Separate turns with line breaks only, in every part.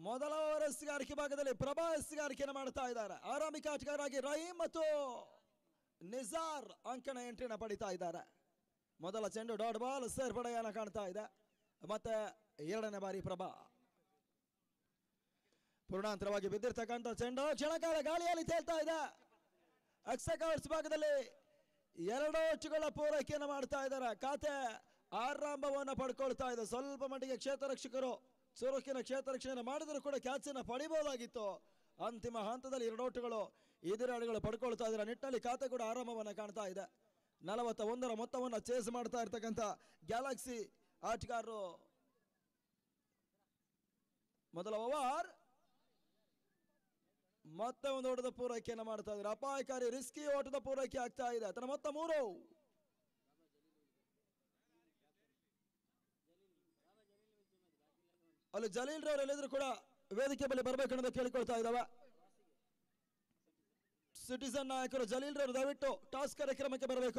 ಮೊದಲ ಓವರ್ ಎಸ್ಗಾರಿಕೆ ಭಾಗದಲ್ಲಿ ಪ್ರಭಾ ಎಸ್ಗಾರಿಕೆಯನ್ನು ಮಾಡ್ತಾ ಇದ್ದಾರೆ ಆರಂಭಿಕ ಆಟಗಾರರಾಗಿ ರಹೀಂ ಮತ್ತು ನಿಜಾರ್ ಅಂಕಣ ಎಂಟ್ರಿನ ಪಡಿತಾ ಇದ್ದಾರೆ ಮೊದಲ ಚೆಂಡು ಡಾಟ್ ಬಾಲ್ ಸೇರ್ಪಡೆಯನ್ನು ಕಾಣ್ತಾ ಇದೆ ಮತ್ತೆ ಎರಡನೇ ಬಾರಿ ಪ್ರಭಾ ಪೂರ್ಣಾಂತರವಾಗಿ ಬಿದ್ದಿರ್ತಕ್ಕಂಥ ಚೆಂಡು ಕ್ಷಣಕಾಲ ಗಾಳಿಯಲ್ಲಿ ತೇಲ್ತಾ ಇದೆ ಎಕ್ಸಕೌಟ್ಸ್ ಭಾಗದಲ್ಲಿ ಎರಡು ಒಚ್ಚುಗಳ ಪೂರೈಕೆಯನ್ನು ಮಾಡ್ತಾ ಇದ್ದಾರೆ ಖಾತೆ ಆರಂಭವನ್ನು ಪಡ್ಕೊಳ್ತಾ ಇದೆ ಸ್ವಲ್ಪ ಮಟ್ಟಿಗೆ ಕ್ಷೇತ್ರ ರಕ್ಷಕರು ಚುರುಕಿನ ಕ್ಷೇತ್ರ ರಕ್ಷಣೆ ಮಾಡಿದರೂ ಕೂಡ ಕ್ಯಾಚ್ ಅನ್ನು ಪಡಿಬಹುದಾಗಿತ್ತು ಅಂತಿಮ ಹಂತದಲ್ಲಿ ಎರಡು ಓಟುಗಳು ಎದುರಾಳಿಗಳು ಪಡ್ಕೊಳ್ತಾ ಇದ್ದಾರೆ ನಿಟ್ಟಿನಲ್ಲಿ ಖಾತೆ ಕೂಡ ಆರಂಭವನ್ನು ಕಾಣ್ತಾ ಇದೆ ನಲವತ್ತ ಒಂದರ ಮೊತ್ತವನ್ನು ಚೇಸ್ ಮಾಡ್ತಾ ಇರ್ತಕ್ಕಂಥ ಗ್ಯಾಲಕ್ಸಿ ಆಟಗಾರರು ಮೊದಲ ಓವರ್ ಮತ್ತೆ ಒಂದು ಓಟದ ಪೂರೈಕೆಯನ್ನು ಮಾಡ್ತಾ ಇದ್ದಾರೆ ಅಪಾಯಕಾರಿ ರಿಸ್ಕಿ ಓಟದ ಪೂರೈಕೆ ಆಗ್ತಾ ಇದೆ ತನ್ನ ಮೊತ್ತ ಮೂರು ಅಲ್ಲಿ ಜಲೀಲ್ ರವರು ಎಲ್ಲಿದ್ರು ಕೂಡ ವೇದಿಕೆ ಬಳಿ ಬರಬೇಕು ಅನ್ನೋದು ಕೇಳಿಕೊಳ್ತಾ ಇದ್ದಾವೆ ಸಿಟಿಸನ್ ನಾಯಕರು ಜಲೀಲ್ ರವರು ದಯವಿಟ್ಟು ಟಾಸ್ ಕಾರ್ಯಕ್ರಮಕ್ಕೆ ಬರಬೇಕು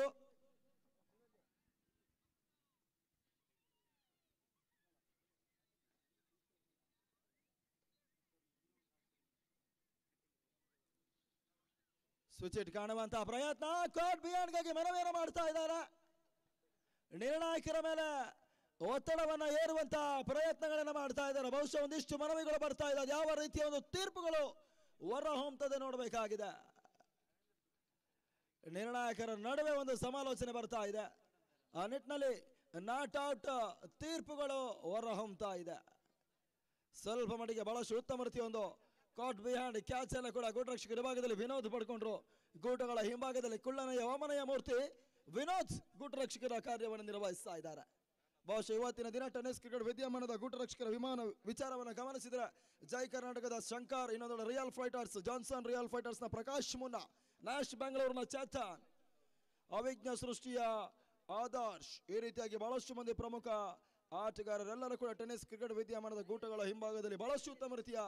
ಸ್ವಿಚ್ ಇಟ್ ಕಾಣುವಂತಹ ಪ್ರಯತ್ನ ಕೋಟ್ ಬಿಯಾಂಡ್ಗಾಗಿ ಮನವಿಯನ್ನು ಮಾಡ್ತಾ ಇದ್ದಾರೆ ನಿರ್ಣಾಯಕರ ಮೇಲೆ ಒತ್ತಡವನ್ನ ಏರುವಂತಹ ಪ್ರಯತ್ನಗಳನ್ನು ಮಾಡ್ತಾ ಇದ್ದಾರೆ ಬಹುಶಃ ಒಂದಿಷ್ಟು ಮನವಿಗಳು ಬರ್ತಾ ಇದೆ ಯಾವ ರೀತಿಯ ಒಂದು ತೀರ್ಪುಗಳು ಹೊರ ಹೊಮ್ತದೆ ನೋಡಬೇಕಾಗಿದೆ ನಿರ್ಣಾಯಕರ ನಡುವೆ ಒಂದು ಸಮಾಲೋಚನೆ ಬರ್ತಾ ಇದೆ ಆ ನಿಟ್ಟಿನಲ್ಲಿ ನಾಟ್ ಔಟ್ ತೀರ್ಪುಗಳು ಹೊರ ಹೊಮ್ತಾ ಇದೆ ಸ್ವಲ್ಪ ಮಟ್ಟಿಗೆ ಬಹಳಷ್ಟು ಉತ್ತಮ ರೀತಿಯ ಒಂದು ಕಾಟ್ ಬಿಹ್ಯಾಂಡ್ ಕ್ಯಾಚ್ ಎಲ್ಲ ಕೂಡ ಗೂಟರಕ್ಷಕ ವಿಭಾಗದಲ್ಲಿ ವಿನೋದ್ ಪಡ್ಕೊಂಡ್ರು ಗೂಟಗಳ ಹಿಂಭಾಗದಲ್ಲಿ ಕುಳ್ಳನಯ್ಯ ವಾಮನಯ್ಯ ಮೂರ್ತಿ ವಿನೋದ್ ಗೂಟರಕ್ಷಕರ ಕಾರ್ಯವನ್ನು ನಿರ್ವಹಿಸ್ತಾ ಇದ್ದಾರೆ ಬಹುಶಃ ಇವತ್ತಿನ ದಿನ ಟೆನ್ನಿಸ್ ಕ್ರಿಕೆಟ್ ವಿದ್ಯಮಾನದ ಗೂಟರಕ್ಷಕರ ವಿಮಾನ ವಿಚಾರವನ್ನು ಗಮನಿಸಿದರೆ ಜೈ ಕರ್ನಾಟಕದ ಶಂಕರ್ ಇನ್ನೊಂದು ರಿಯಲ್ ಫೈಟರ್ಸ್ ಜಾನ್ಸನ್ ರಿಯಲ್ ಫೈಟರ್ಸ್ನ ಪ್ರಕಾಶ್ ಮುನ್ನಾ ನ್ಯಾಶ್ ಬೆಂಗಳೂರಿನ ಚೇತನ್ ಅವಿಜ್ಞ ಸೃಷ್ಟಿಯ ಆದರ್ಶ್ ಈ ರೀತಿಯಾಗಿ ಬಹಳಷ್ಟು ಮಂದಿ ಪ್ರಮುಖ ಆಟಗಾರರೆಲ್ಲರೂ ಕೂಡ ಟೆನ್ನಿಸ್ ಕ್ರಿಕೆಟ್ ವಿದ್ಯಮಾನದ ಗೂಟಗಳ ಹಿಂಭಾಗದಲ್ಲಿ ಬಹಳಷ್ಟು ಉತ್ತಮ ರೀತಿಯ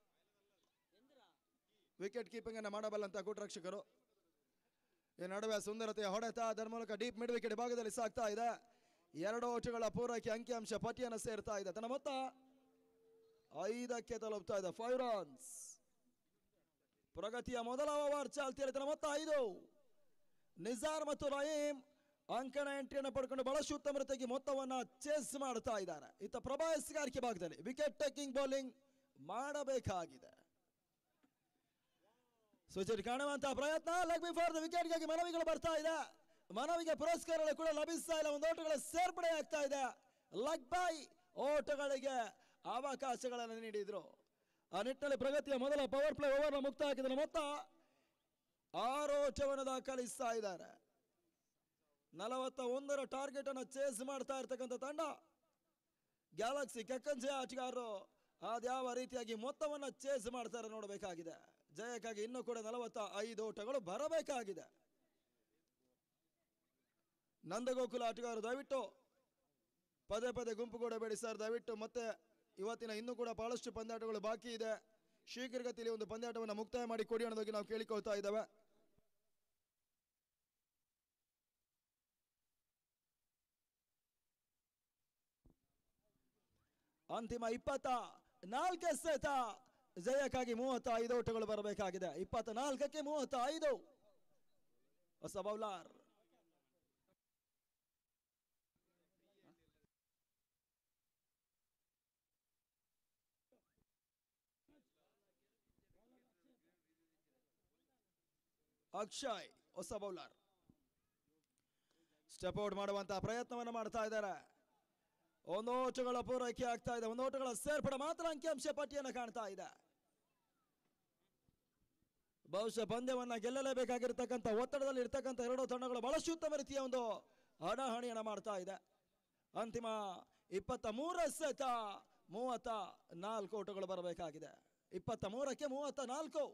ವಿಕೆಟ್ ಕೀಪಿಂಗ್ ಅನ್ನು ಮಾಡಬಲ್ಲಂತ ಗೂಟರಕ್ಷಕರು ಈ ನಡುವೆ ಸುಂದರತೆಯ ಹೊಡೆತ ಅದರ ಮೂಲಕ ಡೀಪ್ ಮಿಡ್ ವಿಕೆಟ್ ಭಾಗದಲ್ಲಿ ಸಾಗ್ತಾ ಇದೆ ಎರಡು ಓಟುಗಳ ಪೂರೈಕೆ ಅಂಕಿಅಂಶ ಪಟ್ಟಿಯನ್ನು ಸೇರ್ತಾ ಇದೆ ತನ್ನ ಮೊತ್ತ ಐದಕ್ಕೆ ತಲುಪ್ತಾ ಇದೆ ಫೈವ್ ರನ್ಸ್ ಪ್ರಗತಿಯ ಮೊದಲ ಓವರ್ ಚಾಲ್ತಿಯಲ್ಲಿ ತನ್ನ ಮೊತ್ತ ಐದು ನಿಜಾರ್ ಮತ್ತು ರಹೀಂ ಅಂಕಣ ಎಂಟ್ರಿಯನ್ನು ಪಡ್ಕೊಂಡು ಬಹಳಷ್ಟು ಉತ್ತಮ ರೀತಿಯಾಗಿ ಮೊತ್ತವನ್ನ ಚೇಸ್ ಮಾಡ್ತಾ ಇದ್ದಾರೆ ಇತ್ತ ಪ್ರಭಾ ಎಸ್ಗಾರಿಕೆ ಭಾಗದಲ್ಲಿ ವಿಕೆಟ್ ಟೇಕಿಂಗ್ ಬೌಲಿಂಗ್ ಮಾಡಬೇಕಾಗಿದೆ ಸೂಚನೆ ಕಾಣುವಂತಹ ಪ್ರಯತ್ನ ಲೆಗ್ ಬಿಫೋರ್ ದ ವಿಕೆಟ್ಗಾಗಿ ಮನವಿಗಳು ಬರ್ತಾ ಇದೆ ಮನವಿಗೆ ಪುರಸ್ಕಾರಗಳು ಕೂಡ ಲಭಿಸ್ತಾ ಇಲ್ಲ ಒಂದು ಓಟಗಳ ಸೇರ್ಪಡೆ ಆಗ್ತಾ ಇದೆ ಲೆಗ್ ಬೈ ಓಟಗಳಿಗೆ ಅವಕಾಶಗಳನ್ನು ನೀಡಿದ್ರು ಆ ನಿಟ್ಟಿನಲ್ಲಿ ಪ್ರಗತಿಯ ಮೊದಲ ಪವರ್ ಪ್ಲೇ ಓವರ್ನ ಮುಕ್ತ ಹಾಕಿದ ಮೊತ್ತ ಆರು ಓಟವನ್ನು ದಾಖಲಿಸ್ತಾ ಇದ್ದಾರೆ ನಲವತ್ತ ಒಂದರ ಟಾರ್ಗೆಟ್ ಅನ್ನು ಚೇಸ್ ಮಾಡ್ತಾ ಇರ್ತಕ್ಕಂಥ ತಂಡ ಗ್ಯಾಲಕ್ಸಿ ಕೆಕ್ಕಂಜೆ ಆಟಗಾರರು ಅದ್ಯಾವ ರೀತಿಯಾಗಿ ಮೊತ್ತವನ್ನು ಚೇಸ್ ಮಾಡ್ತಾರೆ ನೋಡಬೇಕಾಗಿದೆ ಜಯಕ್ಕಾಗಿ ಇನ್ನೂ ಕೂಡ ನಲವತ್ತ ಐದು ಓಟಗಳು ಬರಬೇಕಾಗಿದೆ ನಂದಗೋಕುಲ ಆಟಗಾರರು ದಯವಿಟ್ಟು ಪದೇ ಪದೇ ಗುಂಪುಗೂಡಬೇಡಿ ಸರ್ ದಯವಿಟ್ಟು ಮತ್ತೆ ಇವತ್ತಿನ ಇನ್ನೂ ಕೂಡ ಬಹಳಷ್ಟು ಪಂದ್ಯಾಟಗಳು ಬಾಕಿ ಇದೆ ಶೀಘ್ರಗತಿಯಲ್ಲಿ ಒಂದು ಪಂದ್ಯಾಟವನ್ನು ಮುಕ್ತಾಯ ಮಾಡಿ ಕೊಡಿ ಅನ್ನೋದಕ್ಕೆ ನಾವು ಕೇಳಿಕೊಳ್ತಾ ಇದ್ದೇವೆ ಅಂತಿಮ ಇಪ್ಪತ್ತ ನಾಲ್ಕು ಎಸೆತ ಜಯಕ್ಕಾಗಿ ಮೂವತ್ತ ಐದು ಓಟಗಳು ಬರಬೇಕಾಗಿದೆ ಇಪ್ಪತ್ತ ನಾಲ್ಕಕ್ಕೆ ಮೂವತ್ತ ಐದು ಹೊಸ ಬೌಲರ್ ಅಕ್ಷಯ್ ಹೊಸ ಬೌಲರ್ ಸ್ಟೆಪ್ ಔಟ್ ಮಾಡುವಂತಹ ಪ್ರಯತ್ನವನ್ನು ಮಾಡ್ತಾ ಇದ್ದಾರೆ ಒಂದು ಓಟಗಳ ಪೂರೈಕೆ ಆಗ್ತಾ ಇದೆ ಒಂದು ಓಟಗಳ ಸೇರ್ಪಡೆ ಮಾತ್ರ ಅಂಕಿಅಂಶ ಪಟ್ಟಿಯನ್ನು ಕಾಣ್ತಾ ಇದೆ ಬಹುಶಃ ಪಂದ್ಯವನ್ನ ಗೆಲ್ಲಲೇಬೇಕಾಗಿರ್ತಕ್ಕಂಥ ಒತ್ತಡದಲ್ಲಿ ಇರ್ತಕ್ಕಂಥ ಎರಡು ತಂಡಗಳು ಬಹಳಷ್ಟು ಉತ್ತಮ ರೀತಿಯ ಒಂದು ಹಣಾಹಣಿಯನ್ನು ಮಾಡ್ತಾ ಇದೆ ಅಂತಿಮ ಇಪ್ಪತ್ತ ಮೂರ ಸಹಿತ ಮೂವತ್ತ ನಾಲ್ಕು ಓಟಗಳು ಬರಬೇಕಾಗಿದೆ ಇಪ್ಪತ್ತ ಮೂರಕ್ಕೆ ಮೂವತ್ತ ನಾಲ್ಕು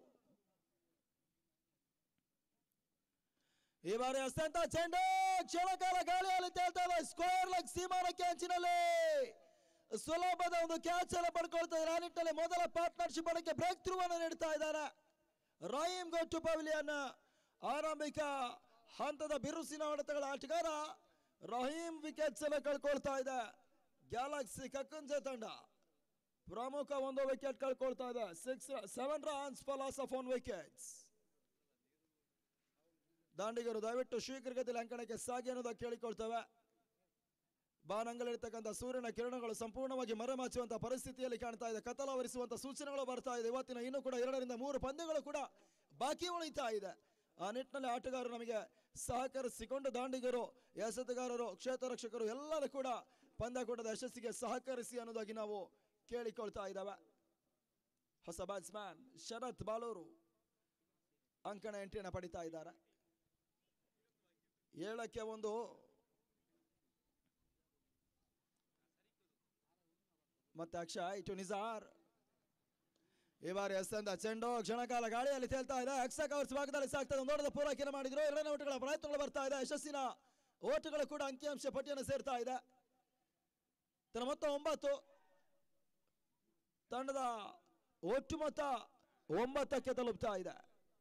ಈ ಬಾರಿ ಅತ್ಯಂತ ಚೆಂಡು ಕ್ಷಣಕಾಲ ಗಾಳಿಯಲ್ಲಿ ತೇಲ್ತಾ ಇದೆ ಸ್ಕ್ವೇರ್ ಲೆಗ್ ಸೀಮಾನಕ್ಕೆ ಅಂಚಿನಲ್ಲಿ ಸುಲಭದ ಒಂದು ಕ್ಯಾಚ್ ಅನ್ನು ಪಡ್ಕೊಳ್ತಾ ಇದ್ದಾರೆ ಆ ನಿಟ್ಟಿನಲ್ಲಿ ಮೊದಲ ಪಾರ್ಟ್ನರ್ಶಿಪ್ ಬಳಕೆ ಬ್ರೇಕ್ ಥ್ರೂ ಅನ್ನು ನೀಡ್ತಾ ಇದ್ದಾರೆ ರಾಯಿಮ್ ಗೋ ಟು ಪವಿಲಿಯನ್ ಆರಂಭಿಕ ಹಂತದ ಬಿರುಸಿನ ಹೊಡೆತಗಳ ಆಟಗಾರ ರಹೀಂ ವಿಕೆಟ್ಸ್ ಅನ್ನು ಕಳ್ಕೊಳ್ತಾ ಇದೆ ಗ್ಯಾಲಕ್ಸಿ ಕಕ್ಕಂಜೆ ತಂಡ ಪ್ರಮುಖ ಒಂದು ವಿಕೆಟ್ ಕಳ್ಕೊಳ್ತಾ ಇದೆ six seven runs for loss of one wickets ದಾಂಡಿಗರು ದಯವಿಟ್ಟು ಶೀಘ್ರಗತಿಯಲ್ಲಿ ಅಂಕಣಕ್ಕೆ ಸಾಗಿ ಅನ್ನೋದಕ್ಕೆ ಕೇಳಿಕೊಳ್ತೇವೆ ಬಾನಂಗಲಿರ್ತಕ್ಕಂಥ ಸೂರ್ಯನ ಕಿರಣಗಳು ಸಂಪೂರ್ಣವಾಗಿ ಮರೆಮಾಚುವಂತ ಪರಿಸ್ಥಿತಿಯಲ್ಲಿ ಕಾಣ್ತಾ ಇದೆ ಕತ್ತಲವರಿಸುವಂತ ಸೂಚನೆಗಳು ಬರ್ತಾ ಇದೆ ಇವತ್ತಿನ ಇನ್ನೂ ಕೂಡ ಎರಡರಿಂದ ಮೂರು ಪಂದ್ಯಗಳು ಕೂಡ ಬಾಕಿ ಉಳಿತಾ ಇದೆ ಆ ನಿಟ್ಟಿನಲ್ಲಿ ಆಟಗಾರರು ನಮಗೆ ಸಹಕರಿಸಿಕೊಂಡು ದಾಂಡಿಗರು ಎಸೆತಗಾರರು ಕ್ಷೇತ್ರ ರಕ್ಷಕರು ಎಲ್ಲರೂ ಕೂಡ ಪಂದ್ಯಕೂಟದ ಯಶಸ್ಸಿಗೆ ಸಹಕರಿಸಿ ಅನ್ನೋದಾಗಿ ನಾವು ಕೇಳಿಕೊಳ್ತಾ ಇದ್ದಾವೆ ಹೊಸ ಬ್ಯಾಟ್ಸ್ಮ್ಯಾನ್ ಶರತ್ ಬಾಲೂರು ಅಂಕಣ ಎಂಟ್ರಿಯನ್ನು ಪಡಿತಾ ಇದ್ದಾರೆ ಏಳಕ್ಕೆ ಒಂದು ಮತ್ತೆ ಅಕ್ಷಯ್ ಟು ನಿಜಾರ್ ಈ ಬಾರಿ ಎಸ್ಎಂದ ಚೆಂಡು ಕ್ಷಣಕಾಲ ಗಾಳಿಯಲ್ಲಿ ತೇಲ್ತಾ ಇದೆ ಎಕ್ಸಕ್ ಅವರ್ಸ್ ಭಾಗದಲ್ಲಿ ಸಾಗ್ತದೆ ಒಂದು ದೊಡ್ಡ ಪೂರೈಕೆಯನ್ನು ಮಾಡಿದ್ರು ಎರಡನೇ ಓಟಗಳ ಪ್ರಯತ್ನಗಳು ಬರ್ತಾ ಇದೆ ಯಶಸ್ಸಿನ ಓಟುಗಳು ಕೂಡ ಅಂಕಿಅಂಶ ಪಟ್ಟಿಯನ್ನು ಸೇರ್ತಾ ಇದೆ ತನ್ನ ಮೊತ್ತ ಒಂಬತ್ತು ತಂಡದ ಒಟ್ಟು ಮೊತ್ತ ಒಂಬತ್ತಕ್ಕೆ ತಲುಪ್ತಾ ಇದೆ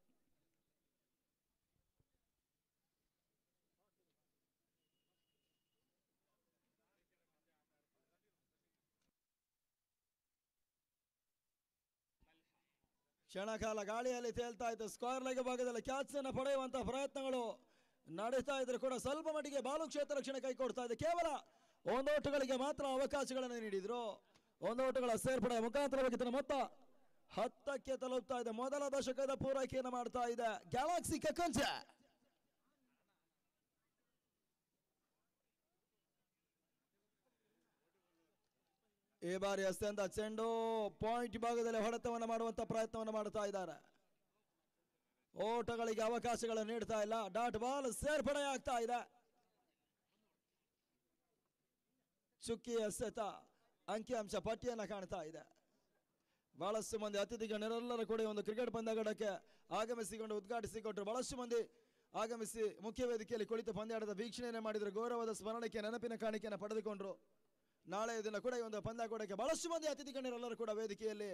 ಕ್ಷಣಕಾಲ ಗಾಳಿಯಲ್ಲಿ ತೇಲ್ತಾ ಇತ್ತು ಸ್ಕ್ವೇರ್ ಲೆಗ್ ಭಾಗದಲ್ಲಿ ಕ್ಯಾಚ್ ಅನ್ನು ಪಡೆಯುವಂತಹ ಪ್ರಯತ್ನಗಳು ನಡೀತಾ ಇದ್ರು ಕೂಡ ಸ್ವಲ್ಪ ಮಟ್ಟಿಗೆ ಬಾಲು ಕ್ಷೇತ್ರ ರಕ್ಷಣೆ ಕೈ ಕೊಡ್ತಾ ಇದೆ ಕೇವಲ ಒಂದೋಟಗಳಿಗೆ ಮಾತ್ರ ಅವಕಾಶಗಳನ್ನು ನೀಡಿದ್ರು ಒಂದೋಟಗಳ ಸೇರ್ಪಡೆ ಮುಖಾಂತರವಾಗಿ ತನ್ನ ಮೊತ್ತ ಹತ್ತಕ್ಕೆ ತಲುಪ್ತಾ ಇದೆ ಮೊದಲ ದಶಕದ ಪೂರೈಕೆಯನ್ನು ಮಾಡ್ತಾ ಇದೆ ಗ್ಯಾಲಾಕ್ಸಿ ಕಕ್ಕಂಚ ಈ ಬಾರಿ ಅತ್ಯಂತ ಚೆಂಡು ಪಾಯಿಂಟ್ ಭಾಗದಲ್ಲಿ ಹೊಡೆತವನ್ನು ಮಾಡುವಂತ ಪ್ರಯತ್ನವನ್ನು ಮಾಡ್ತಾ ಇದ್ದಾರೆ ಓಟಗಳಿಗೆ ಅವಕಾಶಗಳನ್ನು ನೀಡ್ತಾ ಇಲ್ಲ ಡಾಟ್ ಬಾಲ್ ಸೇರ್ಪಡೆ ಆಗ್ತಾ ಇದೆ ಚುಕ್ಕಿ ಎಸೆತ ಅಂಕಿಅಂಶ ಪಟ್ಟಿಯನ್ನು ಕಾಣ್ತಾ ಇದೆ ಬಹಳಷ್ಟು ಮಂದಿ ಅತಿಥಿ ಗಣ್ಯರೆಲ್ಲರೂ ಕೂಡ ಈ ಒಂದು ಕ್ರಿಕೆಟ್ ಪಂದ್ಯಾಟಕ್ಕೆ ಆಗಮಿಸಿಕೊಂಡು ಉದ್ಘಾಟಿಸಿಕೊಟ್ಟರು ಬಹಳಷ್ಟು ಮಂದಿ ಆಗಮಿಸಿ ಮುಖ್ಯ ವೇದಿಕೆಯಲ್ಲಿ ಕುಳಿತು ಪಂದ್ಯಾಟದ ವೀಕ್ಷಣೆಯನ್ನು ಮಾಡಿದ್ರು ಗೌರವದ ಸ್ಮರಣಕ್ಕೆ ನೆನಪಿನ ಕಾಣಿಕೆಯನ್ನು ಪಡೆದುಕೊಂಡ್ರು ನಾಳೆ ದಿನ ಕೂಡ ಈ ಒಂದು ಪಂದ್ಯಾಟಕ್ಕೆ ಬಹಳಷ್ಟು ಮಂದಿ ಅತಿಥಿ ಗಣ್ಯರೆಲ್ಲರೂ ಕೂಡ ವೇದಿಕೆಯಲ್ಲಿ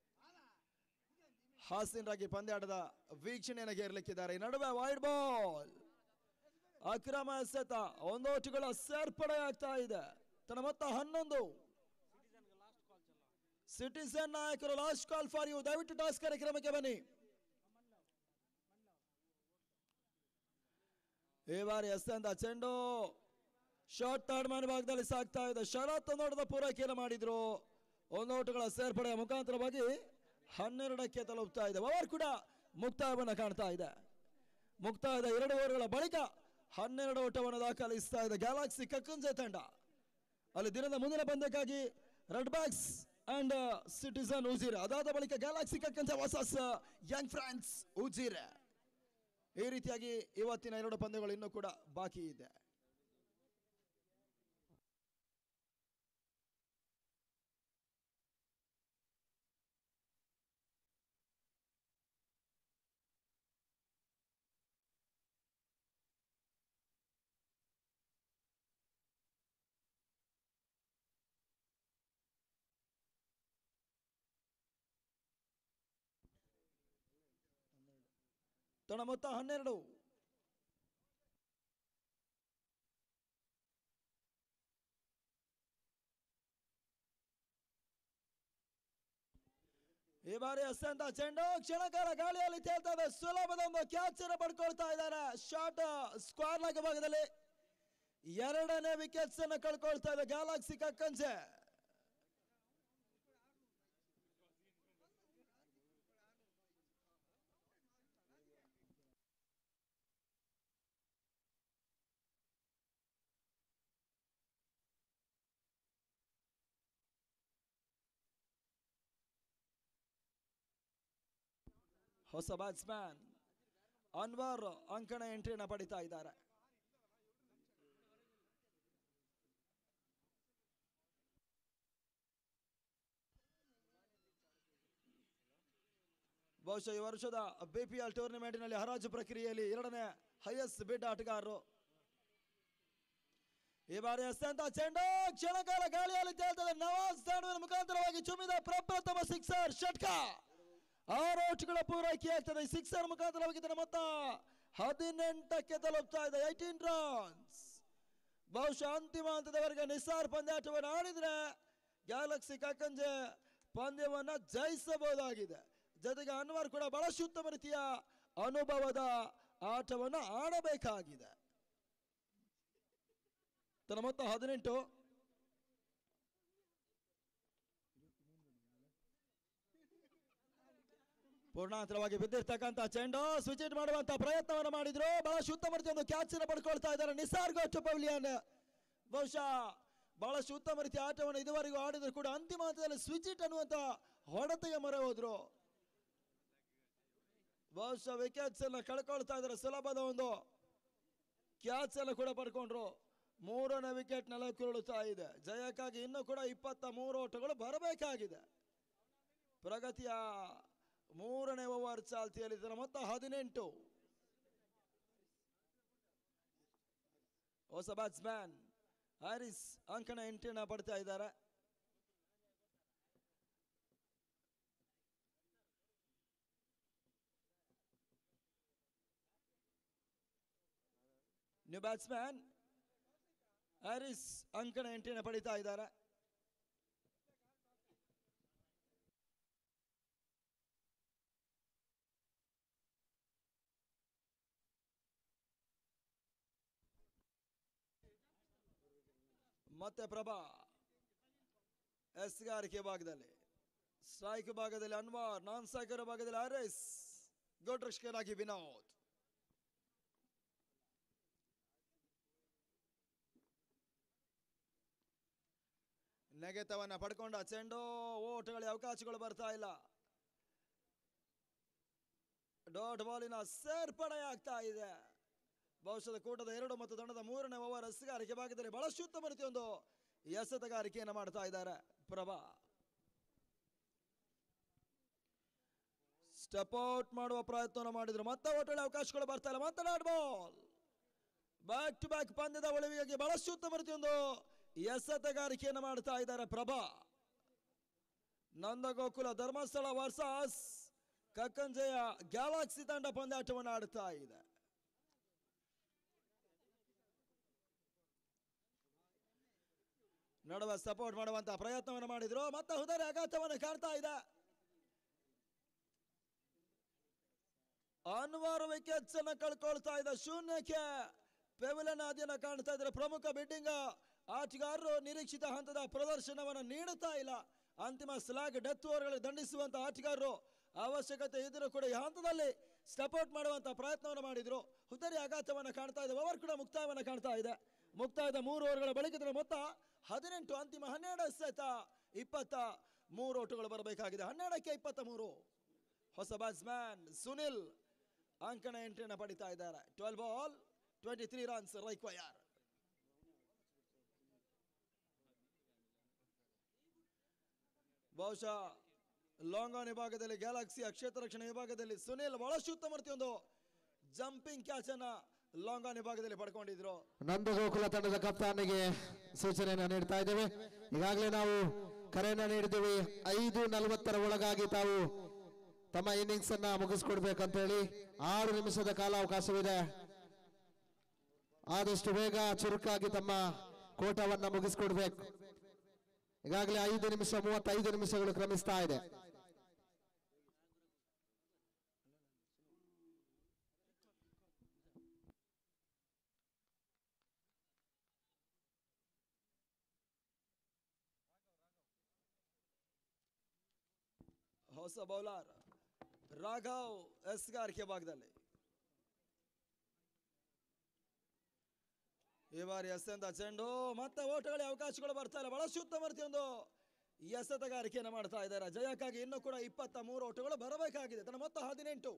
ಹಾಸೀನರಾಗಿ ಪಂದ್ಯಾಟದ ವೀಕ್ಷಣೆಯನ್ನು ಗೇರ್ಲಿಕ್ಕಿದ್ದಾರೆ ಈ ನಡುವೆ ವೈಡ್ ಬಾಲ್ ಅಕ್ರಮ ಎಸೆತ ಒಂದೋಟುಗಳ ಸೇರ್ಪಡೆ ಆಗ್ತಾ ಇದೆ ತನ್ನ ಮೊತ್ತ ಹನ್ನೊಂದು ಸಿಟಿಸನ್ ನಾಯಕರು ಲಾಸ್ಟ್ ಕಾಲ್ ಫಾರ್ ಯು ದಯವಿಟ್ಟು ಟಾಸ್ ಕಾರ್ಯಕ್ರಮಕ್ಕೆ ಬನ್ನಿ ಈ ಬಾರಿ ಎಸ್ಎಂದ ಚೆಂಡು ಶಾರ್ಟ್ ಥರ್ಡ್ ಮ್ಯಾನ್ ಭಾಗದಲ್ಲಿ ಸಾಗ್ತಾ ಇದೆ ಶರತ್ ನೋಡದ ಪೂರೈಕೆಯನ್ನು ಮಾಡಿದ್ರು ಒಂದೋಟುಗಳ ಸೇರ್ಪಡೆಯ ಮುಖಾಂತರವಾಗಿ ಹನ್ನೆರಡಕ್ಕೆ ತಲುಪ್ತಾ ಇದೆ ಓವರ್ ಕೂಡ ಮುಕ್ತಾಯವನ್ನು ಕಾಣ್ತಾ ಇದೆ ಮುಕ್ತಾಯದ ಎರಡು ಓವರ್ಗಳ ಬಳಿಕ ಹನ್ನೆರಡು ಓಟವನ್ನು ದಾಖಲಿಸ್ತಾ ಇದೆ ಗ್ಯಾಲಾಕ್ಸಿ ಕಕ್ಕಂಜೆ ತಂಡ ಅಲ್ಲಿ ದಿನದ ಮುಂದಿನ ಪಂದ್ಯಕ್ಕಾಗಿ red backs and citizen Ujire ಅದಾದ ಬಳಿಕ galaxy Kakkanje versus young France Ujire ಈ ರೀತಿಯಾಗಿ ಇವತ್ತಿನ ಎರಡು ಪಂದ್ಯಗಳು ಇನ್ನೂ ಕೂಡ ಬಾಕಿ ಇದೆ ತನ್ನ ಮೊತ್ತ ಹನ್ನೆರಡು ಈ ಬಾರಿ ಅತ್ಯಂತ ಚೆಂಡು ಕ್ಷಣಕಾಲ ಗಾಳಿಯಲ್ಲಿ ತೇಲ್ತಾ ಇದೆ ಸುಲಭದ ಒಂದು ಕ್ಯಾಚ್ ಅನ್ನು ಪಡ್ಕೊಳ್ತಾ ಇದ್ದಾರೆ ಶಾರ್ಟ್ ಸ್ಕ್ವಾರ್ ಲೆಗ್ ಭಾಗದಲ್ಲಿ ಎರಡನೇ ವಿಕೆಟ್ಸ್ ಅನ್ನು ಕಳ್ಕೊಳ್ತಾ ಇದೆ ಗ್ಯಾಲಾಕ್ಸಿ ಕಕ್ಕಂಚೆ ಹೊಸ ಬ್ಯಾಟ್ಸ್ಮ್ಯಾನ್ ಅನ್ವರ್ ಅಂಕಣ ಎಂಟ್ರಿಯನ್ನು ಪಡಿತಾ ಇದ್ದಾರೆ ಬಹುಶಃ ಈ ವರ್ಷದ ಬಿಪಿಎಲ್ ಟೂರ್ನಿಮೆಂಟ್ನಲ್ಲಿ ಹರಾಜು ಪ್ರಕ್ರಿಯೆಯಲ್ಲಿ ಎರಡನೇ ಹೈಯೆಸ್ಟ್ ಬಿಡ್ ಆಟಗಾರರು ಈ ಬಾರಿ ಅತ್ಯಂತ ಚೆಂಡು ಕ್ಷಣಕಾಲ ಗಾಳಿಯಲ್ಲಿ ತೇಲ್ತದೆ ನವಾಜ್ ತಾಂಡುವಿನ ಮುಖಾಂತರವಾಗಿ ಚುಮ್ಮಿದ ಪ್ರಪ್ರಥಮ ಸಿಕ್ಸರ್ ಷಟ್ಕ ಆರು ಔಟ್ಗಳ ಪೂರೈಕೆ ಆಗ್ತದೆ ಸಿಕ್ಸರ್ ಮುಖಾಂತರವಾಗಿ ಇದರ ಮೊತ್ತ ಹದಿನೆಂಟಕ್ಕೆ ತಲುಪ್ತಾ ಇದೆ ಏಟೀನ್ ರನ್ಸ್ ಬಹುಶಃ ಅಂತಿಮ ಹಂತದವರೆಗೆ ನಿಸ್ಸಾರ್ ಪಂದ್ಯಾಟವನ್ನು ಆಡಿದ್ರೆ ಗ್ಯಾಲಕ್ಸಿ ಕಕ್ಕಂಜೆ ಪಂದ್ಯವನ್ನ ಜಯಿಸಬಹುದಾಗಿದೆ ಜೊತೆಗೆ ಅನ್ವರ್ ಕೂಡ ಬಹಳಷ್ಟು ಉತ್ತಮ ರೀತಿಯ ಅನುಭವದ ಆಟವನ್ನ ಆಡಬೇಕಾಗಿದೆ ತನ್ನ ಮೊತ್ತ ಹದಿನೆಂಟು ಪೂರ್ಣಾಂತರವಾಗಿ ಬಿದ್ದಿರ್ತಕ್ಕಂಥ ಚೆಂಡು ಸ್ವಿಚ್ ಇಟ್ ಮಾಡುವಂತ ಪ್ರಯತ್ನವನ್ನು ಮಾಡಿದ್ರು ಬಹಳಷ್ಟು ಉತ್ತಮ ರೀತಿಯ ಒಂದು ಕ್ಯಾಚ್ ಅನ್ನು ಪಡ್ಕೊಳ್ತಾ ಇದ್ದಾರೆ ನಿಸಾರ್ಗ ಪವಿಲಿಯನ್ ಬಹುಶಃ ಬಹಳಷ್ಟು ಉತ್ತಮ ರೀತಿಯ ಆಟವನ್ನು ಇದುವರೆಗೂ ಆಡಿದ್ರು ಕೂಡ ಅಂತಿಮ ಹಂತದಲ್ಲಿ ಸ್ವಿಚ್ ಇಟ್ ಅನ್ನುವಂತ ಹೊಡೆತೆಗೆ ಮೊರೆ ಹೋದ್ರು ಬಹುಶಃ ವಿಕೆಟ್ಸ್ ಅನ್ನ ಕಳ್ಕೊಳ್ತಾ ಇದ್ದಾರೆ ಸುಲಭದ ಒಂದು ಕ್ಯಾಚ್ ಅನ್ನು ಕೂಡ ಪಡ್ಕೊಂಡ್ರು ಮೂರನೇ ವಿಕೆಟ್ ನೆಲಕ್ಕುರುಳುತ್ತಾ ಇದೆ ಜಯಕ್ಕಾಗಿ ಇನ್ನೂ ಕೂಡ ಇಪ್ಪತ್ತ ಮೂರು ಓಟಗಳು ಬರಬೇಕಾಗಿದೆ ಪ್ರಗತಿಯ ಮೂರನೇ ಓವರ್ ಚಾಲ್ತಿಯಲ್ಲಿದ್ದಾರೆ ಮೊತ್ತ ಹದಿನೆಂಟು ಹೊಸ ಬ್ಯಾಟ್ಸ್ಮ್ಯಾನ್ ಹ್ಯಾರಿಸ್ ಅಂಕಣ ಎಂಟನ್ನ ಪಡ್ತಾ ಇದ್ದಾರೆ ನ್ಯೂ ಬ್ಯಾಟ್ಸ್ಮ್ಯಾನ್ ಹ್ಯಾರಿಸ್ ಅಂಕಣ ಎಂಟನ್ನ ಪಡಿತಾ ಇದ್ದಾರೆ ಮತ್ತೆ ಪ್ರಭಾ ಎಸ್ಗಾರಿಕೆ ಭಾಗದಲ್ಲಿ ಸ್ಟ್ರೈಕ್ ಭಾಗದಲ್ಲಿ ಅನ್ವಾರ್ ನಾನ್ ಸ್ಟ್ರೈಕರ್ ಭಾಗದಲ್ಲಿ ಆರ್ ಎಸ್ ಗುಡ್ ರಕ್ಷಕರಾಗಿ ವಿನೋದ್ ನೆಗೆತವನ್ನ ಪಡ್ಕೊಂಡ ಚೆಂಡು ಓಟಗಳಿಗೆ ಅವಕಾಶಗಳು ಬರ್ತಾ ಇಲ್ಲ ಡಾಟ್ ಬಾಲಿನ ಸೇರ್ಪಡೆ ಆಗ್ತಾ ಇದೆ ಬಹುಶಃ ಕೂಟದ ಎರಡು ಮತ್ತು ತಂಡದ ಮೂರನೇ ಓವರ್ ಎಸೆಗಾರಿಕೆ ಭಾಗದಲ್ಲಿ ಬಹಳಷ್ಟು ಉತ್ತಮ ರೀತಿಯ ಒಂದು ಎಸೆತಗಾರಿಕೆಯನ್ನು ಮಾಡ್ತಾ ಇದ್ದಾರೆ ಪ್ರಭಾ ಸ್ಟೆಪ್ ಔಟ್ ಮಾಡುವ ಪ್ರಯತ್ನವನ್ನು ಮಾಡಿದ್ರು ಮತ್ತೆ ಒಟ್ಟೊಳ್ಳೆ ಅವಕಾಶಗಳು ಬರ್ತಾ ಇಲ್ಲ ಮತ್ತೆ dot ball back to back ಪಂದ್ಯದ ಉಳಿವಿಗಾಗಿ ಬಹಳಷ್ಟು ಉತ್ತಮ ರೀತಿಯ ಒಂದು ಎಸೆತಗಾರಿಕೆಯನ್ನು ಮಾಡ್ತಾ ಇದ್ದಾರೆ ಪ್ರಭಾ ನಂದಗೋಕುಲ ಧರ್ಮಸ್ಥಳ ವರ್ಸಸ್ ಕಕ್ಕಂಜಯ ಗ್ಯಾಲಾಕ್ಸಿ ತಂಡ ಪಂದ್ಯಾಟವನ್ನು ಆಡುತ್ತಾ ಇದೆ ನಡುವೆ ಸಪೋರ್ಟ್ ಮಾಡುವಂತ ಪ್ರಯತ್ನವನ್ನು ಮಾಡಿದ್ರು ಮತ್ತೆ ಹುದರಿ ಆಘಾತವನ್ನು ಕಾಣ್ತಾ ಇದೆ ಅನ್ವಾರು ವಿಕೆಟ್ಸ್ ಅನ್ನ ಕಳ್ಕೊಳ್ತಾ ಇದೆ ಶೂನ್ಯಕ್ಕೆ ಪೆವಿಲನ್ ಆದಿಯನ್ನ ಕಾಣ್ತಾ ಇದ್ದಾರೆ ಪ್ರಮುಖ ಬಿಡ್ಡಿಂಗ್ ಆಟಗಾರರು ನಿರೀಕ್ಷಿತ ಹಂತದ ಪ್ರದರ್ಶನವನ್ನು ನೀಡುತ್ತಾ ಇಲ್ಲ ಅಂತಿಮ ಸ್ಲಾಗ್ ಡೆತ್ ಓವರ್ಗಳಿಗೆ ದಂಡಿಸುವಂತ ಆಟಗಾರರು ಅವಶ್ಯಕತೆ ಇದ್ರೂ ಕೂಡ ಈ ಹಂತದಲ್ಲಿ ಸ್ಟೆಪ್ಔಟ್ ಮಾಡುವಂತ ಪ್ರಯತ್ನವನ್ನು ಮಾಡಿದ್ರು ಹುದರಿ ಆಘಾತವನ್ನು ಕಾಣ್ತಾ ಇದೆ ಓವರ್ ಕೂಡ ಮುಕ್ತಾಯವನ್ನು ಕಾಣ್ತಾ ಇದೆ ಮುಕ್ತಾಯದ ಮೂರು ಓವರ್ಗಳ ಬಳಿಕ ಇದರ ಮೊತ್ತ ಹದಿನೆಂಟು ಅಂತಿಮ ಹನ್ನೆರಡು ಸಹಿತ ಇಪ್ಪತ್ತ ಮೂರು ಓಟುಗಳು ಬರಬೇಕಾಗಿದೆ ಹನ್ನೆರಡಕ್ಕೆ ಇಪ್ಪತ್ತ ಮೂರು ಹೊಸ ಬ್ಯಾಟ್ಸ್ಮ್ಯಾನ್ ಸುನಿಲ್ ಅಂಕಣ ಎಂಟ್ರಿಯನ್ನು ಪಡಿತಾ ಇದ್ದಾರೆ twelve ball twenty three runs require ಬಹುಶಃ ಲಾಂಗ್ ಆನ್ ವಿಭಾಗದಲ್ಲಿ ಗ್ಯಾಲಕ್ಸಿಯ ಕ್ಷೇತ್ರ ರಕ್ಷಣೆ ವಿಭಾಗದಲ್ಲಿ ಸುನಿಲ್ ಬಹಳಷ್ಟು ಉತ್ತಮ ರೀತಿಯ ಒಂದು ಜಂಪಿಂಗ್ ಕ್ಯಾಚ್ ಅನ್ನ ಲಾಂಗ್ ಆನ್ ವಿಭಾಗದಲ್ಲಿ ಪಡ್ಕೊಂಡಿದ್ರು
ನಂದಗೋಕುಲ ತಂಡದ ಕಪ್ತಾನಿಗೆ ಸೂಚನೆಯನ್ನು ನೀಡ್ತಾ ಇದ್ದೇವೆ ಈಗಾಗಲೇ ನಾವು ಕರೆಯನ್ನ ನೀಡಿದ್ದೇವೆ ಐದು ನಲವತ್ತರ ಒಳಗಾಗಿ ತಾವು ತಮ್ಮ ಇನ್ನಿಂಗ್ಸ್ ಅನ್ನ ಮುಗಿಸ್ಕೊಡ್ಬೇಕಂತ ಹೇಳಿ ಆರು ನಿಮಿಷದ ಕಾಲಾವಕಾಶವಿದೆ ಆದಷ್ಟು ಬೇಗ ಚುರುಕಾಗಿ ತಮ್ಮ ಕೋಟವನ್ನ ಮುಗಿಸ್ಕೊಡ್ಬೇಕು ಈಗಾಗಲೇ ಐದು ನಿಮಿಷ ಮೂವತ್ತೈದು ನಿಮಿಷಗಳು ಕ್ರಮಿಸ್ತಾ ಇದೆ
ಹೊಸ ಬೌಲರ್ ರಾಘವ್ ಎಸ್ಗಾರಿಕೆ ಭಾಗದಲ್ಲಿ ಈ ಬಾರಿ ಎಸೆಂದ ಚೆಂಡು ಮತ್ತೆ ಓಟಗಳಿಗೆ ಅವಕಾಶಗಳು ಬರ್ತಾ ಇಲ್ಲ ಬಹಳಷ್ಟು ಉತ್ತಮ ರೀತಿಯ ಒಂದು ಎಸೆತಗಾರಿಕೆಯನ್ನು ಮಾಡ್ತಾ ಇದ್ದಾರೆ ಜಯಕ್ಕಾಗಿ ಇನ್ನೂ ಕೂಡ ಇಪ್ಪತ್ತ ಮೂರು ಓಟಗಳು ಬರಬೇಕಾಗಿದೆ ತನ್ನ ಮೊತ್ತ ಹದಿನೆಂಟು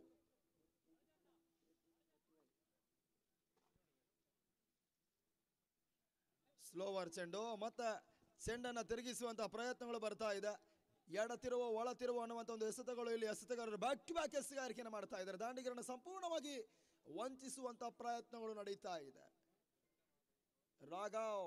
ಸ್ಲೋವರ್ ಚೆಂಡು ಮತ್ತೆ ಚೆಂಡನ್ನ ತಿರುಗಿಸುವಂತಹ ಪ್ರಯತ್ನಗಳು ಬರ್ತಾ ಇದೆ ಎಡ ತಿರುವು ಒಳ ತಿರುವು ಅನ್ನುವಂಥ ಒಂದು ಎಸೆತಗಳು ಇಲ್ಲಿ ಎಸೆತಗಾರರು ಬ್ಯಾಕ್ ಟು ಬ್ಯಾಕ್ ಎಸೆಗಾರಿಕೆಯನ್ನು ಮಾಡ್ತಾ ಇದ್ದಾರೆ ದಾಂಡಿಗರನ್ನು ಸಂಪೂರ್ಣವಾಗಿ ವಂಚಿಸುವಂತಹ ಪ್ರಯತ್ನಗಳು ನಡೀತಾ ಇದೆ ರಾಘವ್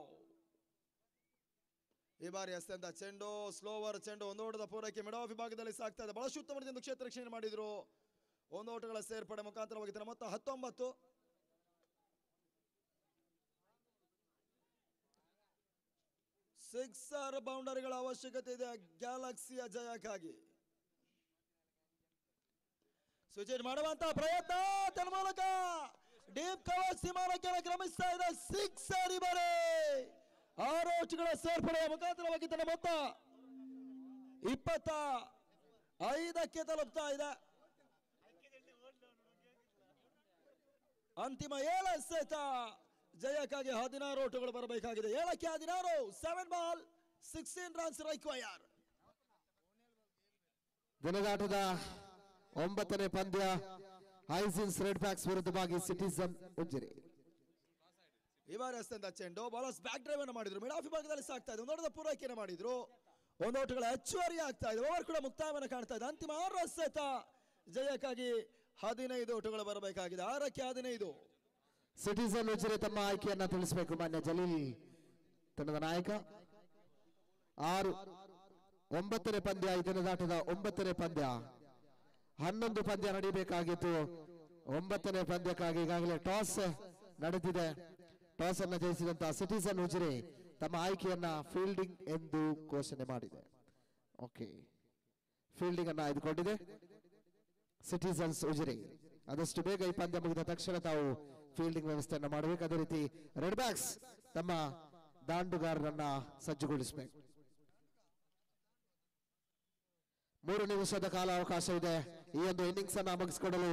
ಈ ಬಾರಿ ಎಸೆಂದ ಚೆಂಡು ಸ್ಲೋವರ್ ಚೆಂಡು ಒಂದು ಓಟದ ಪೂರೈಕೆ ಮಿಡೋ ವಿಭಾಗದಲ್ಲಿ ಸಾಗ್ತಾ ಇದೆ ಬಹಳಷ್ಟು ಉತ್ತಮ ರೀತಿಯಿಂದ ಕ್ಷೇತ್ರ ರಕ್ಷಣೆ ಮಾಡಿದ್ರು ಒಂದು ಓಟಗಳ ಸೇರ್ಪಡೆ ಮುಖಾಂತರವಾಗಿ ತನ್ನ ಮೊತ್ತ ಹತ್ತೊಂಬತ್ತು ಸಿಕ್ಸರ್ ಬೌಂಡರಿಗಳ ಅವಶ್ಯಕತೆ ಇದೆ ಗ್ಯಾಲಕ್ಸಿಯ ಜಯಕ್ಕಾಗಿ ಸ್ವಿಚ್ ಮಾಡುವಂತ ಪ್ರಯತ್ನ ತನ್ನ ಮೂಲಕ ಡೀಪ್ ಕವರ್ ಸೀಮಾನಕ್ಕೆ ಕ್ರಮಿಸ್ತಾ ಇದೆ ಸಿಕ್ಸರ್ ಇವರೇ ಆರು ಔಟ್ಗಳ ಸೇರ್ಪಡೆಯ ಮುಖಾಂತರವಾಗಿ ತನ್ನ ಮೊತ್ತ ಇಪ್ಪತ್ತ ಐದಕ್ಕೆ ತಲುಪ್ತಾ ಇದೆ ಅಂತಿಮ ಏಳ ಸೆತ ಜಯಕ್ಕಾಗಿ ಹದಿನಾರು ಓಟಗಳು ಬರಬೇಕಾಗಿದೆ ಏಳಕ್ಕೆ ಹದಿನಾರು seven ball sixteen runs require
ದಿನದಾಟದ ಒಂಬತ್ತನೇ ಪಂದ್ಯ ಹೈಸಿನ್ಸ್ ರೆಡ್ ಬ್ಯಾಕ್ಸ್ ವಿರುದ್ಧವಾಗಿ ಸಿಟಿಸನ್ ಉಜ್ಜಿರಿ
ಈ ಬಾರಿ ಎಸೆದ ಚೆಂಡು ಬಾಲರ್ಸ್ ಬ್ಯಾಕ್ ಡ್ರೈವ್ ಅನ್ನು ಮಾಡಿದ್ರು ಮಿಡ್ ಆಫ್ ಭಾಗದಲ್ಲಿ ಸಾಕ್ತಾ ಇದೆ ಒಂದೊಂದು ಪೂರೈಕೆಯನ್ನು ಮಾಡಿದ್ರು ಒಂದು ಓಟಗಳ ಹೆಚ್ಚುವರಿ ಆಗ್ತಾ ಇದೆ ಓವರ್ ಕೂಡ ಮುಕ್ತಾಯವನ್ನು ಕಾಣ್ತಾ ಇದೆ ಅಂತಿಮ ಆರು ಎಸೆತ ಜಯಕ್ಕಾಗಿ ಹದಿನೈದು ಓಟಗಳು ಬರಬೇಕಾಗಿದೆ ಆರಕ್ಕೆ ಹದಿನೈದು
ಸಿಟಿಸನ್ ಉಜ್ಜಿರಿ ತಮ್ಮ ಆಯ್ಕೆಯನ್ನ ತಿಳಿಸಬೇಕು ಮಾನ್ಯ ಜಲೀಲ್ ತಂಡದ ನಾಯಕ ಆರು ಒಂಬತ್ತನೇ ಪಂದ್ಯ ಈ ದಿನದಾಟದ ಒಂಬತ್ತನೇ ಪಂದ್ಯ ಹನ್ನೊಂದು ಪಂದ್ಯ ನಡೀಬೇಕಾಗಿತ್ತು ಒಂಬತ್ತನೇ ಪಂದ್ಯಕ್ಕಾಗಿ ಈಗಾಗಲೇ ಟಾಸ್ ನಡೆದಿದೆ ಟಾಸ್ ಅನ್ನ ಜಯಿಸಿದಂತಹ ಸಿಟಿಸನ್ ಉಜಿರೆ ತಮ್ಮ ಆಯ್ಕೆಯನ್ನ ಫೀಲ್ಡಿಂಗ್ ಎಂದು ಘೋಷಣೆ ಮಾಡಿದೆ ಓಕೆ ಫೀಲ್ಡಿಂಗ್ ಅನ್ನ ಆಯ್ದುಕೊಂಡಿದೆ ಸಿಟಿಸನ್ಸ್ ಉಜಿರೆ ಆದಷ್ಟು ಬೇಗ ಈ ಪಂದ್ಯ ಮುಗಿದ ತಕ್ಷಣ ತಾವು ಫೀಲ್ಡಿಂಗ್ ವ್ಯವಸ್ಥೆಯನ್ನ ಮಾಡಬೇಕು ಅದೇ ರೀತಿ ರೆಡ್ ಬ್ಯಾಕ್ಸ್ ತಮ್ಮ ದಾಂಡುಗಾರರನ್ನ ಸಜ್ಜುಗೊಳಿಸಬೇಕು ಮೂರು ನಿಮಿಷದ ಕಾಲ ಅವಕಾಶ ಇದೆ ಈ ಒಂದು ಇನ್ನಿಂಗ್ಸ್ ಅನ್ನ ಮುಗಿಸಿಕೊಡಲು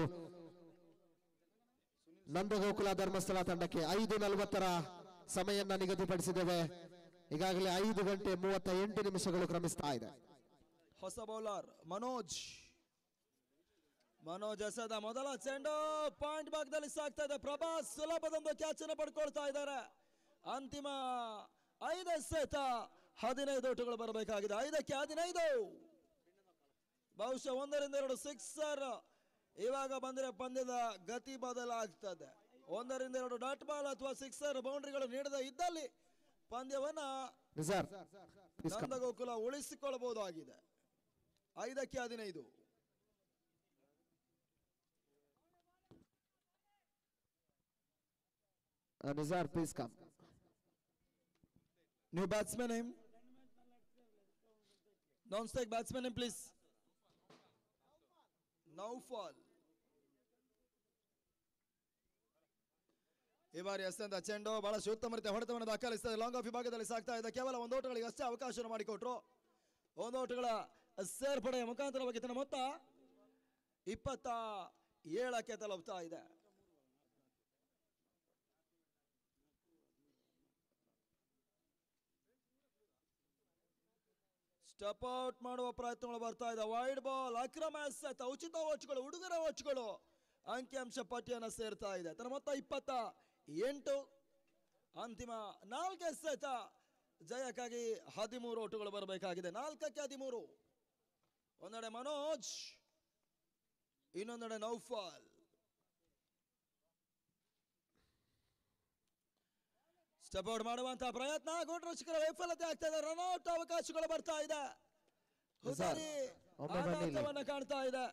ನಂದಗೋಕುಲ ಧರ್ಮಸ್ಥಳ ತಂಡಕ್ಕೆ ಐದು ನಲವತ್ತರ ಸಮಯನ್ನ ನಿಗದಿಪಡಿಸಿದ್ದೇವೆ ಈಗಾಗಲೇ ಐದು ಗಂಟೆ ಮೂವತ್ತ ಎಂಟು ನಿಮಿಷಗಳು ಕ್ರಮಿಸ್ತಾ ಇದೆ
ಹೊಸ ಬೌಲರ್ ಮನೋಜ್ ಮನೋಜ್ ಎಸೆದ ಮೊದಲ ಚೆಂಡು ಪಾಯಿಂಟ್ ಭಾಗದಲ್ಲಿ ಸಾಕ್ತಾ ಇದೆ ಪ್ರಭಾಸ್ ಸುಲಭದೊಂದು ಕ್ಯಾಚ್ ಅನ್ನು ಪಡ್ಕೊಳ್ತಾ ಇದ್ದಾರೆ ಅಂತಿಮ ಐದು ಎಸೆತ ಹದಿನೈದು ಓಟಗಳು ಬರಬೇಕಾಗಿದೆ ಐದಕ್ಕೆ ಹದಿನೈದು ಬಹುಶಃ ಒಂದರಿಂದ ಎರಡು ಸಿಕ್ಸರ್ ಇವಾಗ ಬಂದರೆ ಪಂದ್ಯದ ಗತಿ ಬದಲಾಗ್ತದೆ ಒಂದರಿಂದ ಎರಡು ಡಾಟ್ ಬಾಲ್ ಅಥವಾ ಸಿಕ್ಸರ್ ಬೌಂಡ್ರಿಗಳು ನೀಡದ ಇದ್ದಲ್ಲಿ ಪಂದ್ಯವನ್ನ
ನಿಜಾರ್ please come.
ನಂದಗೋಕುಲ ಉಳಿಸಿಕೊಳ್ಳಬಹುದಾಗಿದೆ ಐದಕ್ಕೆ ಹದಿನೈದು
Uh, Nizar please come
New batsman name. Non-strike batsman name, please. Naufal. ಈ ಬಾರಿ ಎಸೆದ ಚೆಂಡು ಬಹಳಷ್ಟು ಉತ್ತಮ ರೀತಿಯ ಹೊಡೆತವನ್ನು ದಾಖಲಿಸ್ತದೆ ಲಾಂಗ್ ಆಫ್ ವಿಭಾಗದಲ್ಲಿ ಸಾಗ್ತಾ ಇದೆ ಕೇವಲ ಒಂದು ಓಟಗಳಿಗೆ ಅಷ್ಟೇ ಅವಕಾಶ ಮಾಡಿಕೊಟ್ರು ಒಂದು ಓಟಗಳ ಸೇರ್ಪಡೆಯ ಮುಖಾಂತರವಾಗಿ ತನ್ನ ಮೊತ್ತ ಇಪ್ಪತ್ತ ಏಳಕ್ಕೆ ತಲುಪ್ತಾ ಇದೆ ಸ್ಟೆಪ್ ಔಟ್ ಮಾಡುವ ಪ್ರಯತ್ನಗಳು ಬರ್ತಾ ಇದೆ ವೈಡ್ ಬಾಲ್ ಅಕ್ರಮ ಎಸೆತ ಉಚಿತ ವಾಚ್ಗಳು ಹುಡುಗರ ವಾಚ್ಗಳು ಅಂಕಿಅಂಶ ಪಟ್ಟಿಯನ್ನು ಸೇರ್ತಾ ಇದೆ ತನ್ನ ಮೊತ್ತ ಇಪ್ಪತ್ತ ಎಂಟು ಅಂತಿಮ ನಾಲ್ಕು ಎಸೆತ ಜಯಕ್ಕಾಗಿ ಹದಿಮೂರು ಓಟುಗಳು ಬರಬೇಕಾಗಿದೆ ನಾಲ್ಕಕ್ಕೆ ಹದಿಮೂರು ಒಂದೆಡೆ ಮನೋಜ್ ಇನ್ನೊಂದೆಡೆ ನೌಫಾಲ್ ಸ್ಟೆಪ್ ಔಟ್ ಮಾಡುವಂತಹ ಪ್ರಯತ್ನ ಗೋಟರಕ್ಷಕರ ವೈಫಲ್ಯತೆ ಆಗ್ತಾ ಇದೆ ರನ್ಔಟ್ ಅವಕಾಶಗಳು ಬರ್ತಾ ಇದೆ ಹುಸಾರಿ
ಒಮ್ಮೆ ಬನ್ನಿ ಇಲ್ಲಿ.
ಆಘಾತವನ್ನ ಕಾಣ್ತಾ ಇದೆ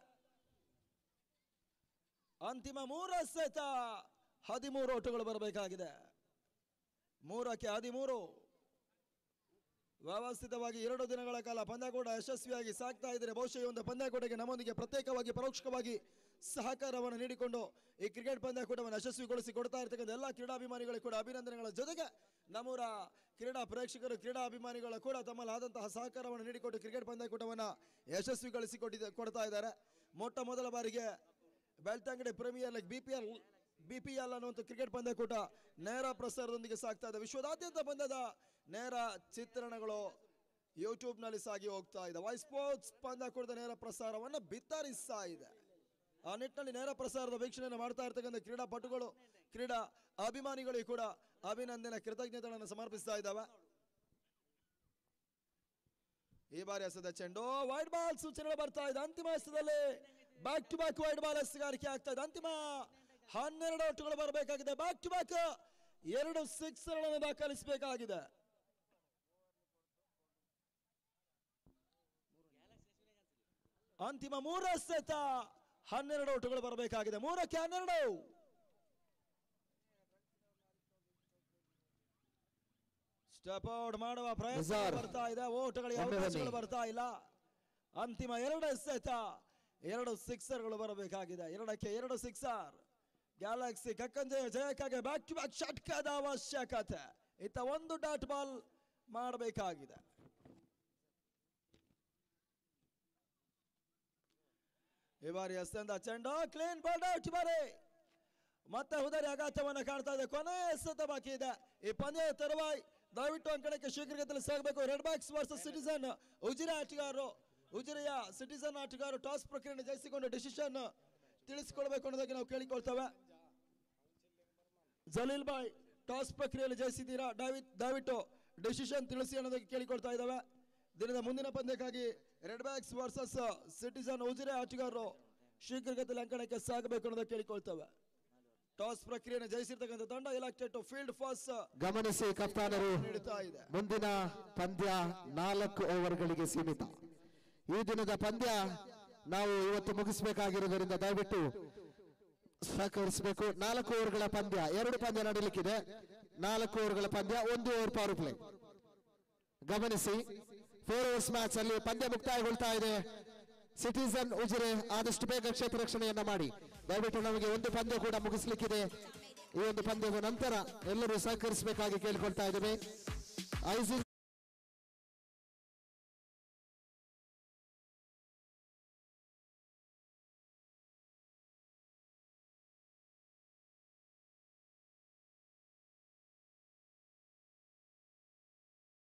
ಅಂತಿಮ ಮೂರ ಸೆತ ಹದಿಮೂರು ಓಟಗಳು ಬರಬೇಕಾಗಿದೆ ಮೂರಕ್ಕೆ ಹದಿಮೂರು ವ್ಯವಸ್ಥಿತವಾಗಿ ಎರಡು ದಿನಗಳ ಕಾಲ ಪಂದ್ಯಕೂಟ ಯಶಸ್ವಿಯಾಗಿ ಸಾಗ್ತಾ ಇದ್ದಾರೆ ಬಹುಶಃ ಈ ಒಂದು ಪಂದ್ಯಕೂಟಕ್ಕೆ ನಮ್ಮೊಂದಿಗೆ ಪ್ರತ್ಯೇಕವಾಗಿ ಪರೋಕ್ಷವಾಗಿ ಸಹಕಾರವನ್ನು ನೀಡಿಕೊಂಡು ಈ ಕ್ರಿಕೆಟ್ ಪಂದ್ಯಕೂಟವನ್ನು ಯಶಸ್ವಿಗೊಳಿಸಿ ಕೊಡ್ತಾ ಇರ್ತಕ್ಕಂಥ ಎಲ್ಲ ಕ್ರೀಡಾಭಿಮಾನಿಗಳಿಗೆ ಕೂಡ ಅಭಿನಂದನೆಗಳ ಜೊತೆಗೆ ನಮ್ಮೂರ ಕ್ರೀಡಾ ಪ್ರೇಕ್ಷಕರು ಕ್ರೀಡಾ ಅಭಿಮಾನಿಗಳು ಕೂಡ ತಮ್ಮಲ್ಲಿ ಆದಂತಹ ಸಹಕಾರವನ್ನು ನೀಡಿಕೊಟ್ಟು ಕ್ರಿಕೆಟ್ ಪಂದ್ಯಕೂಟವನ್ನು ಯಶಸ್ವಿಗೊಳಿಸಿ ಕೊಟ್ಟಿದ್ದ ಕೊಡ್ತಾ ಇದ್ದಾರೆ ಮೊಟ್ಟ ಮೊದಲ ಬಾರಿಗೆ Belthangady premier league B P L B P L ಅನ್ನುವಂಥ ಕ್ರಿಕೆಟ್ ಪಂದ್ಯಕೂಟ ನೇರ ಪ್ರಸಾರದೊಂದಿಗೆ ಸಾಗ್ತಾ ಇದೆ ವಿಶ್ವದಾದ್ಯಂತ ಪಂದ್ಯದ ನೇರ ಚಿತ್ರಣಗಳು ಯೂಟ್ಯೂಬ್ನಲ್ಲಿ ಸಾಗಿ ಹೋಗ್ತಾ ಇದೆ ವೈ ಸ್ಪೋರ್ಟ್ಸ್ ಪಂದ್ಯಕೂಟದ ನೇರ ಪ್ರಸಾರವನ್ನು ಬಿತ್ತರಿಸ್ತಾ ಇದೆ ಆ ನಿಟ್ಟಿನಲ್ಲಿ ನೇರ ಪ್ರಸಾರದ ವೀಕ್ಷಣೆಯನ್ನು ಮಾಡ್ತಾ ಇರ್ತಕ್ಕಂಥ ಕ್ರೀಡಾಪಟುಗಳು ಕ್ರೀಡಾ ಅಭಿಮಾನಿಗಳಿಗೂ ಕೂಡ ಅಭಿನಂದನೆ ಕೃತಜ್ಞತೆಗಳನ್ನು ಸಮರ್ಪಿಸ್ತಾ ಇದ್ದಾವೆ ಈ ಬಾರಿ ಎಸೆದ ಚೆಂಡು ವೈಡ್ ಬಾಲ್ ಸೂಚನೆಗಳು ಬರ್ತಾ ಇದೆ ಅಂತಿಮ ಎಸೆದಲ್ಲಿ back to back wide ball ಎಸೆಗಾರಿಕೆ ಆಗ್ತಾ ಇದೆ ಅಂತಿಮ ಹನ್ನೆರಡು ಔಟ್ಗಳು ಬರಬೇಕಾಗಿದೆ ಬ್ಯಾಕ್ ಟು ಬ್ಯಾಕ್ ಎರಡು ಸಿಕ್ಸ್ಗಳನ್ನು ದಾಖಲಿಸಬೇಕಾಗಿದೆ ಅಂತಿಮ ಮೂರ ಎಸೆತ ಹನ್ನೆರಡು ಔಟ್ಗಳು ಬರಬೇಕಾಗಿದೆ ಮೂರಕ್ಕೆ ಹನ್ನೆರಡು ಸ್ಟೆಪ್ ಔಟ್ ಮಾಡುವ ಪ್ರಯತ್ನ
ನಿಜಾರ್.
ಬರ್ತಾ ಇದೆ ಓಟಗಳಿಗೆ
ಒಮ್ಮೆ
ಅವಕಾಶಗಳು
ಬನ್ನಿ.
ಬರ್ತಾ ಇಲ್ಲ ಅಂತಿಮ ಎರಡು ಎಸೆತ ಎರಡು ಸಿಕ್ಸರ್ಗಳು ಬರಬೇಕಾಗಿದೆ ಎರಡಕ್ಕೆ ಎರಡು ಸಿಕ್ಸರ್ ಗ್ಯಾಲಕ್ಸಿ ಕಕ್ಕಂಜೆಯ ಜಯಕ್ಕಾಗಿ ಬ್ಯಾಕ್ ಟು ಬ್ಯಾಕ್ ಷಟ್ಕದ ಅವಶ್ಯಕತೆ ಇತ್ತ ಒಂದು ಡಾಟ್ ಬಾಲ್ ಮಾಡಬೇಕಾಗಿದೆ ಈ ಬಾರಿ ಎಸೆಂದ ಚೆಂಡ ಕ್ಲೀನ್ ಬಾಲ್ ಔಟ್ ಬಾರಿ ಮತ್ತೆ ಹುದರಿ ಆಘಾತವನ್ನ ಕಾಣ್ತಾ ಇದೆ ಕೊನೆ ಎಸೆತ ಬಾಕಿ ಇದೆ ಈ ಪಂದ್ಯ ತರುವಾಯ್ ದಯವಿಟ್ಟು ಅಂಕಣಕ್ಕೆ ಶೀಘ್ರಗತಿಯಲ್ಲಿ ಸಾಗಬೇಕು red backs versus citizen Ujire ಆಟಗಾರರು ಉಜಿರೆಯ ಸಿಟಿಸನ್ ಆಟಗಾರರು ಟಾಸ್ ಪ್ರಕ್ರಿಯೆ ಜಯಿಸಿಕೊಂಡು ಡಿಸಿಷನ್ ತಿಳಿಸಿಕೊಳ್ಬೇಕು ಅನ್ನೋದಕ್ಕೆ ನಾವು ಕೇಳಿಕೊಳ್ತೇವೆ ಜಲೀಲ್ ಬಾಯ್ ಟಾಸ್ ಪ್ರಕ್ರಿಯೆಯಲ್ಲಿ ಜಯಿಸಿದ್ದೀರಾ ಡಾವಿಡ್ ದಯವಿಟ್ಟು ಡಿಸಿಷನ್ ತಿಳಿಸಿ ಅನ್ನೋದಕ್ಕೆ ಕೇಳಿಕೊಳ್ತಾ ಇದ್ದಾವೆ ದಿನದ ಮುಂದಿನ ಪಂದ್ಯಕ್ಕಾಗಿ red backs versus citizen Ujire ಆಟಗಾರರು ಶೀಘ್ರಗತಿಯಲ್ಲಿ ಅಂಕಣಕ್ಕೆ ಸಾಗಬೇಕು ಅನ್ನೋದಕ್ಕೆ ಕೇಳಿಕೊಳ್ತೇವೆ ಟಾಸ್ ಪ್ರಕ್ರಿಯೆಯನ್ನು ಜಯಿಸಿರ್ತಕ್ಕಂಥ ತಂಡ ಇಲೆಕ್ಟೆಡ್ ಟು ಫೀಲ್ಡ್ ಫಾಸ್ಟ್
ಗಮನಿಸಿ ಕಪ್ತಾನರು
ನೀಡುತ್ತಾ ಇದೆ
ಮುಂದಿನ ಪಂದ್ಯ ನಾಲ್ಕು ಓವರ್ಗಳಿಗೆ ಸೀಮಿತ ಈ ದಿನದ ಪಂದ್ಯ ನಾವು ಇವತ್ತು ಮುಗಿಸಬೇಕಾಗಿರುವುದರಿಂದ ದಯವಿಟ್ಟು ಸಹಕರಿಸಬೇಕು ನಾಲ್ಕು ಓವರ್ಗಳ ಪಂದ್ಯ ಎರಡು ಪಂದ್ಯ ನಡೀಲಿಕ್ಕಿದೆ ನಾಲ್ಕು ಓವರ್ಗಳ ಪಂದ್ಯ ಒಂದು ಓವರ್ ಪವರ್ ಪ್ಲೇ ಗಮನಿಸಿ ಫೋರ್ ಓವರ್ಸ್ ಮ್ಯಾಚ್ ಅಲ್ಲಿ ಪಂದ್ಯ ಮುಕ್ತಾಯಗೊಳ್ತಾ ಇದೆ ಸಿಟಿಸನ್ ಉಜಿರೆ ಆದಷ್ಟು ಬೇಗ ಕ್ಷೇತ್ರ ರಕ್ಷಣೆಯನ್ನ ಮಾಡಿ ದಯವಿಟ್ಟು ನಮಗೆ ಒಂದು ಪಂದ್ಯ ಕೂಡ ಮುಗಿಸ್ಲಿಕ್ಕಿದೆ ಈ ಒಂದು ಪಂದ್ಯದ ನಂತರ ಎಲ್ಲರೂ ಸಹಕರಿಸಬೇಕಾಗಿ ಕೇಳಿಕೊಳ್ತಾ ಇದ್ದೇವೆ ಐಸಿ